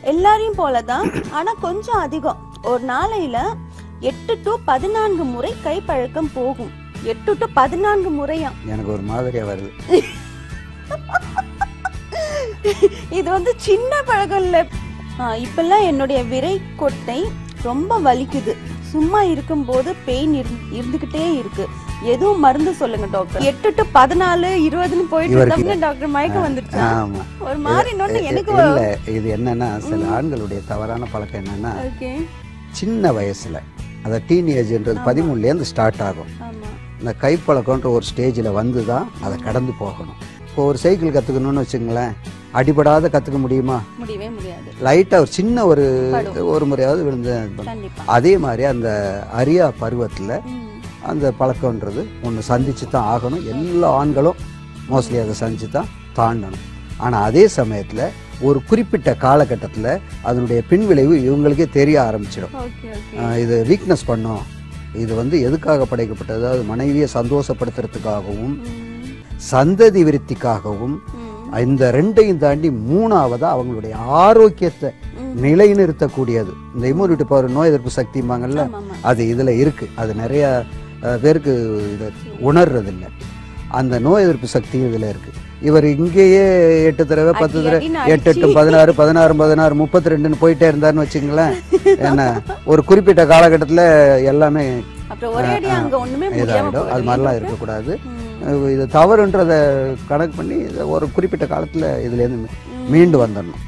எல்லாரையும் போலதான் ஆனா கொஞ்சம் அதிகம் ஒரு நாளையில எட்டு டு பதினான்கு முறை கைப்பழக்கம் போகும் எட்டு டு பதினான்கு முறையா எனக்கு ஒரு மாதிரியா வருது இது வந்து சின்ன பழக்கம் இல்ல ஆ, இப்பெல்லாம் என்னுடைய விரை கொட்டை ரொம்ப வலிக்குது சும்மா இருக்கும்போது பெயின் இருந்துகிட்டே இருக்கு எதுவும் மருந்து சொல்லுங்க டாக்டர் எட்டு டு பதினாலு இருபதுன்னு போயிட்டு இவருக்கு இருந்தோம்னு டாக்டர் மயக்கம் வந்துருச்சு ஆமா ஒரு மாதிரி இன்னொன்னு எனக்கு இல்ல இது என்னன்னா சில ஆண்களுடைய தவறான பழக்கம் என்னன்னா ஓகே சின்ன வயசுல அந்த டீனேஜ்ன்றது பதிமூணுலேருந்து ஸ்டார்ட் ஆகும் ஆமா இந்த கைப்பழக்கம்ன்ற ஒரு ஸ்டேஜில் வந்து தான் அதை கடந்து போகணும் இப்போ ஒரு சைக்கிள் கற்றுக்கணும்னு வச்சுங்களேன் அடிபடாத கற்றுக்க முடியுமா முடியவே முடியாது லைட்டாக ஒரு சின்ன ஒரு படும். ஒரு முறையாவது விழுந்து இது பண்ணும். கண்டிப்பா அதே மாதிரி அந்த அரியா பருவத்தில் ம். அந்த பழக்கம்ன்றது ஒன்று சந்திச்சு தான் ஆகணும் எல்லா ஆண்களும் மோஸ்ட்லி அதை சந்திச்சு தான் தாண்டணும் ஆனால் அதே சமயத்தில் ஒரு குறிப்பிட்ட காலகட்டத்தில் அதனுடைய பின்விளைவு இவங்களுக்கே தெரிய ஆரம்பிச்சிடும் ஓகே ஓகே ஆஹ் இது வீக்னஸ் பண்ணும் இது வந்து எதுக்காக படைக்கப்பட்டது அதாவது மனைவியை சந்தோஷப்படுத்துறதுக்காகவும் ம். சந்ததி விருத்திக்காகவும் ம். இந்த ரெண்டையும் தாண்டி மூணாவதா அவங்களுடைய ஆரோக்கியத்தை ம். நிலைநிறுத்தக்கூடியது இந்த இம்யூனிட்டி பவர் நோய் எதிர்ப்பு சக்திம்பாங்கல்ல ஆமா, ஆமா. அது இதுல இருக்கு அது நிறைய அஹ், பேருக்கு இதை உணர்றதில்ல அந்த நோய் எதிர்ப்பு சக்தி இதுல இருக்கு இவர் இங்கேயே எட்டு தடவை பத்து அடி தடவை அடின்னு எட்டு எட்டு பதினாறு பதினாறு பதினாறு முப்பத்தி ரெண்டுன்னு போயிட்டே இருந்தாருன்னு வச்சுங்களேன் என்ன ஒரு குறிப்பிட்ட காலகட்டத்துல எல்லாமே அப்புறம் ஒரே அடி அங்க ஒண்ணுமே முடியாம இதாகிடும் அது மாதிரிலாம் போயிடும் இருக்கக்கூடாது ம். அஹ் இது தவறுன்றதை கணக்கு பண்ணி இதை ஒரு குறிப்பிட்ட காலத்துல இதுலேருந்து மீண்டு வந்துடணும்